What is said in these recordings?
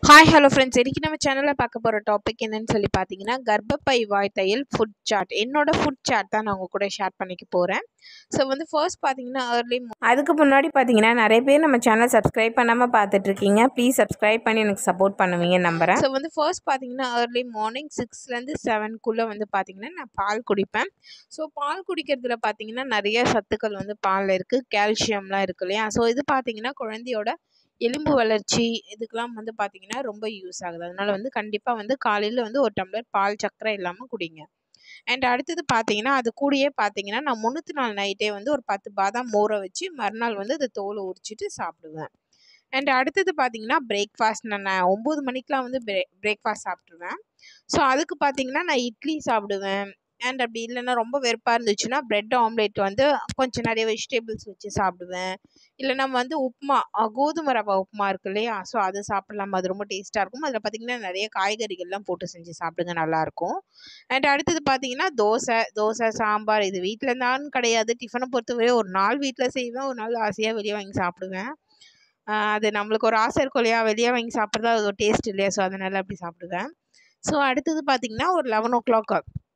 hi hello friends இன்னைக்கு நம்ம சேனலில் பார்க்க போகிற டாபிக் என்னன்னு சொல்லி பார்த்தீங்கன்னா கர்ப்பப்பை வாய் தையல் ஃபுட் சார்ட் என்னோட ஃபுட் சார்ட் தான் நான் உங்கள் கூட ஷேர் பண்ணிக்க போகிறேன் ஸோ வந்து ஃபர்ஸ்ட் பார்த்தீங்கன்னா ஏர்லி அதுக்கு முன்னாடி பார்த்தீங்கன்னா நிறைய பேர் நம்ம சேனல் சப்ஸ்கிரைப் பண்ணாமல் பார்த்துட்ருக்கீங்க ப்ளீஸ் சப்ஸ்கிரைப் பண்ணி எனக்கு சப்போர்ட் பண்ணுவீங்க நம்புறேன் ஸோ வந்து ஃபர்ஸ்ட் பார்த்தீங்கன்னா ஏர்லி மார்னிங் சிக்ஸ்லேருந்து செவன்குள்ளே வந்து பார்த்தீங்கன்னா நான் பால் குடிப்பேன் ஸோ பால் குடிக்கிறதுல பார்த்தீங்கன்னா நிறைய சத்துக்கள் வந்து பாலில் இருக்குது கால்சியம்லாம் இருக்கு இல்லையா ஸோ இது பார்த்தீங்கன்னா குழந்தையோட எலும்பு வளர்ச்சி இதுக்கெல்லாம் வந்து பார்த்தீங்கன்னா ரொம்ப யூஸ் ஆகுது அதனால வந்து கண்டிப்பாக வந்து காலையில் வந்து ஒரு டம்ளர் பால் சக்கரை இல்லாமல் குடிங்க அண்ட் அடுத்தது பார்த்தீங்கன்னா அது கூடயே பார்த்தீங்கன்னா நான் முன்னூற்றி நாள் நைட்டே வந்து ஒரு பத்து பாதாம் ஊற வச்சு மறுநாள் வந்து அந்த தோலை உரிச்சிட்டு சாப்பிடுவேன் அண்ட் அடுத்தது பார்த்தீங்கன்னா பிரேக்ஃபாஸ்ட் நான் நான் ஒம்பது மணிக்கெலாம் வந்து பிரே பிரேக்ஃபாஸ்ட் சாப்பிட்ருவேன் ஸோ அதுக்கு பார்த்தீங்கன்னா நான் இட்லி சாப்பிடுவேன் அண்ட் அப்படி இல்லைன்னா ரொம்ப வெறுப்பாக இருந்துச்சுன்னா பிரெட் ஆம்லேட் வந்து கொஞ்சம் நிறைய வெஜிடபிள்ஸ் வச்சு சாப்பிடுவேன் இல்லை நம்ம வந்து உப்புமா அஹ் கோதுமை ரவா உப்புமா இருக்கு இல்லையா ஸோ அது சாப்பிடலாம் அது ரொம்ப டேஸ்ட்டாக இருக்கும் அதில் பார்த்தீங்கன்னா நிறைய காய்கறிகள்லாம் போட்டு செஞ்சு சாப்பிடுங்க நல்லாயிருக்கும் அண்ட் அடுத்தது பார்த்தீங்கன்னா தோசை தோசை சாம்பார் இது வீட்டில் தான் கிடையாது டிஃபனை பொறுத்தவரை ஒரு நாள் வீட்டில் செய்வேன் ஒரு நாள் ஆசையாக வெளியே வாங்கி சாப்பிடுவேன் ஆஹ் அது நம்மளுக்கு ஒரு ஆசை இருக்கும் இல்லையா வெளியே வாங்கி சாப்பிட்றது அது ஒரு டேஸ்ட் இல்லையா ஸோ அதனால் அப்படி சாப்பிடுவேன் ஸோ அடுத்தது பார்த்தீங்கன்னா ஒரு லெவன் ஓ கிளாக்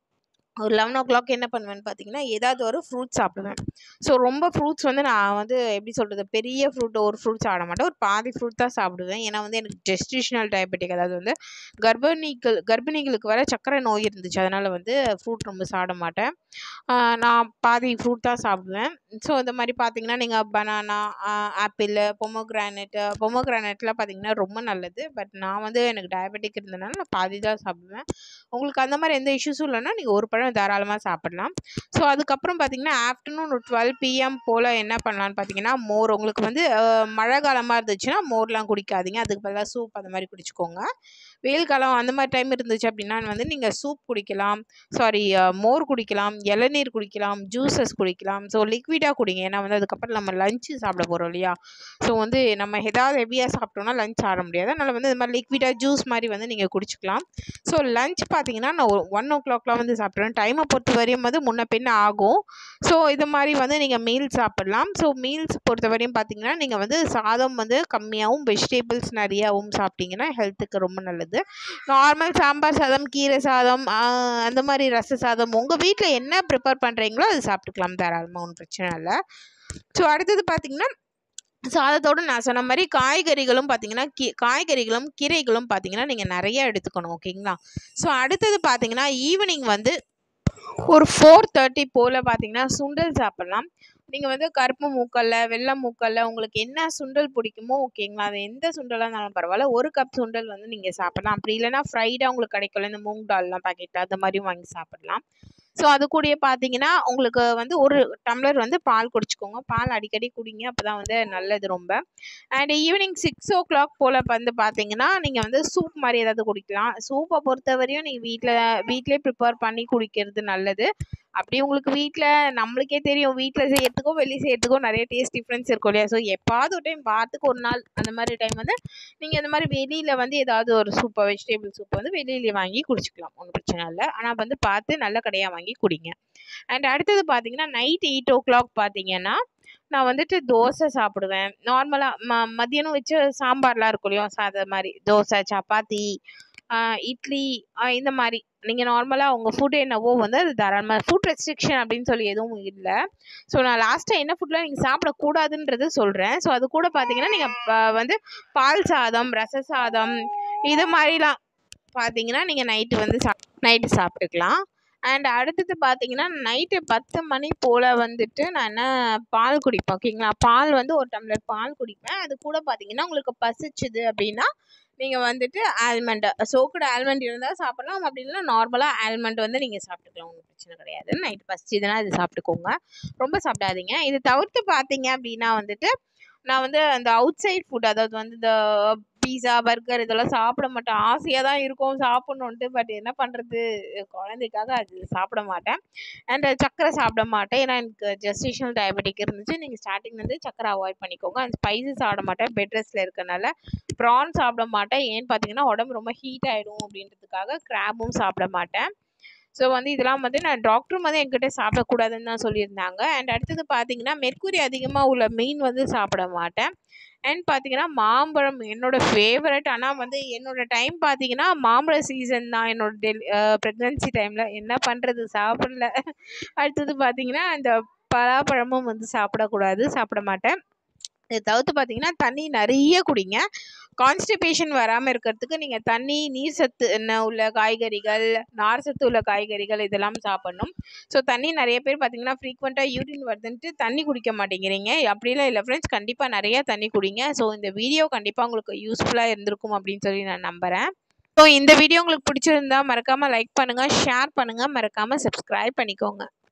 ஒரு லெவன் ஓ கிளாக் என்ன பண்ணுவேன்னு பார்த்தீங்கன்னா ஏதாவது ஒரு ஃப்ரூட்ஸ் சாப்பிடுவேன் ஸோ ரொம்ப ஃப்ரூட்ஸ் வந்து நான் வந்து எப்படி சொல்கிறது பெரிய ஃப்ரூட் ஒரு ஃப்ரூட் சாப்பிட மாட்டேன் ஒரு பாதி ஃப்ரூட் தான் சாப்பிடுவேன் ஏன்னா வந்து எனக்கு ஜெஸ்டிஷனல் டயபெட்டிக் அதாவது வந்து கர்ப்பிணிகள் கர்ப்பிணிகளுக்கு வர சர்க்கரை நோய் இருந்துச்சு அதனால் வந்து ஃப்ரூட் ரொம்ப சாப்பிட மாட்டேன் ஆஹ் நான் பாதி ஃப்ரூட் தான் சாப்பிடுவேன் ஸோ இந்த மாதிரி பார்த்தீங்கன்னா நீங்கள் பனானா ஆப்பிள் பொமோகிரானேட்டு பொமோகிரானேட்லாம் பார்த்தீங்கன்னா ரொம்ப நல்லது பட் நான் வந்து எனக்கு டயபெட்டிக் இருந்தனால நான் பாதி தான் சாப்பிடுவேன் உங்களுக்கு அந்த மாதிரி எந்த இஷ்யூஸும் இல்லைன்னா நீங்கள் ஒரு பழம் தாராளமாக சாப்பிடலாம் ஸோ அதுக்கப்புறம் பார்த்தீங்கன்னா ஆஃப்டர்நூன் ஒரு டுவெல் பிஎம் போல் என்ன பண்ணலான்னு பார்த்தீங்கன்னா மோர் உங்களுக்கு வந்து அஹ், மழை காலமாக இருந்துச்சுன்னா மோர்லாம் குடிக்காதீங்க அதுக்கு பதிலாக சூப் அந்த மாதிரி குடிச்சுக்கோங்க வெயில் காலம் அந்த மாதிரி டைம் இருந்துச்சு அப்படின்னா வந்து நீங்கள் சூப் குடிக்கலாம் சாரி மோர் குடிக்கலாம் இளநீர் குடிக்கலாம் ஜூஸஸ் குடிக்கலாம் ஸோ லிக்விடாக குடிங்க ஏன்னா வந்து அதுக்கப்புறம் நம்ம லஞ்சு சாப்பிட போகிறோம் இல்லையா ஸோ வந்து நம்ம ஏதாவது ஹெவியாக சாப்பிட்டோம்னா லஞ்ச் சாப்பிட முடியாது அதனால் வந்து இந்த மாதிரி லிக்விடாக ஜூஸ் மாதிரி வந்து நீங்கள் குடிச்சிக்கலாம் ஸோ லஞ்ச் பார்த்தீங்கன்னா நான் ஒரு ஒன் ஓ கிளாக்லாம் வந்து சாப்பிட்ருவேன் டைமை பொறுத்த வரையும் வந்து முன்ன பின்ன ஆகும் ஸோ இது மாதிரி வந்து நீங்கள் மீல் சாப்பிட்லாம் ஸோ மீல்ஸ் பொறுத்த வரையும் பார்த்தீங்கன்னா நீங்கள் வந்து சாதம் வந்து கம்மியாகவும் வெஜிடபிள்ஸ் நிறையாவும் சாப்பிட்டீங்கன்னா ஹெல்த்துக்கு ரொம்ப நல்லது நார்மல் சாம்பார் சாதம் கீரை சாதம் ஆஹ் அந்த மாதிரி ரச சாதம் உங்கள் வீட்டில் என்ன ப்ரிப்பேர் பண்ணுறீங்களோ அது சாப்பிட்டுக்கலாம் தாராளமாக ஒன்றும் பிரச்சனை இல்லை ஸோ அடுத்தது பார்த்தீங்கன்னா சாதத்தோடு நான் சொன்ன மாதிரி காய்கறிகளும் பார்த்தீங்கன்னா கீ காய்கறிகளும் கீரைகளும் பார்த்தீங்கன்னா நீங்கள் நிறைய எடுத்துக்கணும் ஓகேங்களா ஸோ அடுத்தது பார்த்தீங்கன்னா ஈவினிங் வந்து ஒரு ஃபோர் தேர்ட்டி போல் பார்த்தீங்கன்னா சுண்டல் சாப்பிட்லாம் நீங்கள் வந்து கருப்பு மூக்கல்ல வெள்ளை மூக்கல்ல உங்களுக்கு என்ன சுண்டல் பிடிக்குமோ ஓகேங்களா அது எந்த சுண்டலாக இருந்தாலும் பரவாயில்ல ஒரு கப் சுண்டல் வந்து நீங்கள் சாப்பிடலாம் அப்படி இல்லைன்னா ஃப்ரைடாக உங்களுக்கு கிடைக்கல இந்த மூங் டால்லாம் பாக்கெட் அந்த மாதிரியும் வாங்கி சாப்பிடலாம் ஸோ அது கூடயே பார்த்தீங்கன்னா உங்களுக்கு வந்து ஒரு டம்ளர் வந்து பால் குடிச்சுக்கோங்க பால் அடிக்கடி குடிங்க அப்போ தான் வந்து நல்லது ரொம்ப and evening six o'clock போல் வந்து பார்த்தீங்கன்னா நீங்கள் வந்து சூப் மாதிரி ஏதாவது குடிக்கலாம் சூப்பை பொறுத்தவரையும் நீங்கள் வீட்டில் வீட்டிலே ப்ரிப்பேர் பண்ணி குடிக்கிறது நல்லது அப்படி உங்களுக்கு வீட்டில் நம்மளுக்கே தெரியும் வீட்டில் செய்யறதுக்கும் வெளியே செய்யறதுக்கும் நிறைய டேஸ்ட் டிஃப்ரென்ஸ் இருக்கும் இல்லையா ஸோ எப்பாவது ஒரு டைம் வாரத்துக்கு ஒரு நாள் அந்த மாதிரி டைம் வந்து நீங்கள் இந்த மாதிரி வெளியில் வந்து ஏதாவது ஒரு சூப்பை வெஜிடபிள் சூப் வந்து வெளியில வாங்கி குடிச்சிக்கலாம் ஒன்றும் பிரச்சனை இல்லை ஆனால் வந்து பார்த்து நல்ல கடையாக வாங்கி குடிங்க அண்ட் அடுத்தது பார்த்தீங்கன்னா நைட் எயிட் ஓ கிளாக் பார்த்தீங்கன்னா நான் வந்துட்டு தோசை சாப்பிடுவேன் நார்மலாக ம மதியானம் வச்ச சாம்பார்லாம் இருக்கும் இல்லையா சாதம் மாதிரி தோசை சப்பாத்தி ஆஹ் இட்லி ஆஹ் இந்த மாதிரி நீங்கள் நார்மலாக உங்கள் ஃபுட் என்னவோ வந்து அது தாராளமாக ஃபுட் ரெஸ்ட்ரிக்ஷன் அப்படின்னு சொல்லி எதுவும் இல்லை ஸோ நான் லாஸ்ட்டாக என்ன ஃபுட்லாம் நீங்கள் சாப்பிடக்கூடாதுன்றது சொல்கிறேன் ஸோ அது கூட பார்த்தீங்கன்னா நீங்கள் வந்து பால் சாதம் ரச சாதம் இது மாதிரிலாம் பார்த்தீங்கன்னா நீங்கள் நைட்டு வந்து சா நைட்டு சாப்பிட்டுக்கலாம் அண்ட் அடுத்தது பார்த்தீங்கன்னா நைட்டு பத்து மணி போல் வந்துட்டு நான் என்ன பால் குடிப்பேன் ஓகேங்களா பால் வந்து ஒரு டம்ளர் பால் குடிப்பேன் அது கூட பார்த்தீங்கன்னா உங்களுக்கு பசிச்சுது அப்படின்னா நீங்கள் வந்துட்டு ஆல்மண்ட் சோக்குடு ஆல்மண்ட் இருந்தால் சாப்பிட்லாம் அப்படி இல்லைன்னா நார்மலாக ஆல்மண்ட் வந்து நீங்கள் சாப்பிட்டுக்கலாம் ஒன்றும் பிரச்சனை கிடையாது நைட்டு பசிச்சுதுன்னா இது சாப்பிட்டுக்கோங்க ரொம்ப சாப்பிடாதீங்க இது தவிர்த்து பார்த்தீங்க அப்படின்னா வந்துட்டு நான் வந்து அந்த அவுட் சைட் ஃபுட் அதாவது வந்து இந்த பீஸா பர்கர் இதெல்லாம் சாப்பிட மாட்டேன் ஆசையாக தான் இருக்கும் சாப்பிட்ணுன்ட்டு பட் என்ன பண்ணுறது குழந்தைக்காக அது சாப்பிட மாட்டேன் அண்ட் சர்க்கரை சாப்பிட மாட்டேன் ஏன்னா எனக்கு ஜெஸ்டேஷனல் டயபெட்டிக் இருந்துச்சு நீங்கள் ஸ்டார்டிங்லேருந்து சர்க்கரை அவாய்ட் பண்ணிக்கோங்க அண்ட் ஸ்பைசி சாப்பிட மாட்டேன் பெட் ரெஸ்ட்டில் இருக்கனால ப்ரான் சாப்பிட மாட்டேன் ஏன்னு பார்த்தீங்கன்னா உடம்பு ரொம்ப ஹீட் ஆகிடும் அப்படின்றதுக்காக கிராபும் சாப்பிட மாட்டேன் ஸோ வந்து இதெல்லாம் வந்து நான் டாக்டரும் வந்து என்கிட்ட சாப்பிடக்கூடாதுன்னு தான் சொல்லியிருந்தாங்க அண்ட் அடுத்தது பார்த்தீங்கன்னா மெர்க்குரி அதிகமாக உள்ள மீன் வந்து சாப்பிட மாட்டேன் அண்ட் பார்த்தீங்கன்னா மாம்பழம் என்னோட ஃபேவரட் ஆனால் வந்து என்னோட டைம் பார்த்தீங்கன்னா மாம்பழ சீசன் தான் என்னோட டெல் ப்ரெக்னன்சி டைமில் என்ன பண்ணுறது சாப்பிடல அடுத்தது பார்த்தீங்கன்னா அந்த பலாப்பழமும் வந்து சாப்பிடக்கூடாது சாப்பிட மாட்டேன் இதை தவிர்த்து பார்த்தீங்கன்னா தண்ணி நிறைய குடிங்க கான்ஸ்டிபேஷன் வராமல் இருக்கிறதுக்கு நீங்கள் தண்ணி நீர் சத்து என்ன உள்ள காய்கறிகள் நார் சத்து உள்ள காய்கறிகள் இதெல்லாம் சாப்பிட்ணும் ஸோ தண்ணி நிறைய பேர் பார்த்தீங்கன்னா ஃப்ரீக்வெண்ட்டாக யூரின் வருதுன்ட்டு தண்ணி குடிக்க மாட்டேங்கிறீங்க அப்படிலாம் இல்லை ஃப்ரெண்ட்ஸ் கண்டிப்பாக நிறையா தண்ணி குடிங்க ஸோ இந்த வீடியோ கண்டிப்பாக உங்களுக்கு யூஸ்ஃபுல்லாக இருந்திருக்கும் அப்படின்னு சொல்லி நான் நம்புகிறேன் ஸோ இந்த வீடியோ உங்களுக்கு பிடிச்சிருந்தா மறக்காமல் லைக் பண்ணுங்கள் ஷேர் பண்ணுங்கள் மறக்காமல் சப்ஸ்கிரைப் பண்ணிக்கோங்க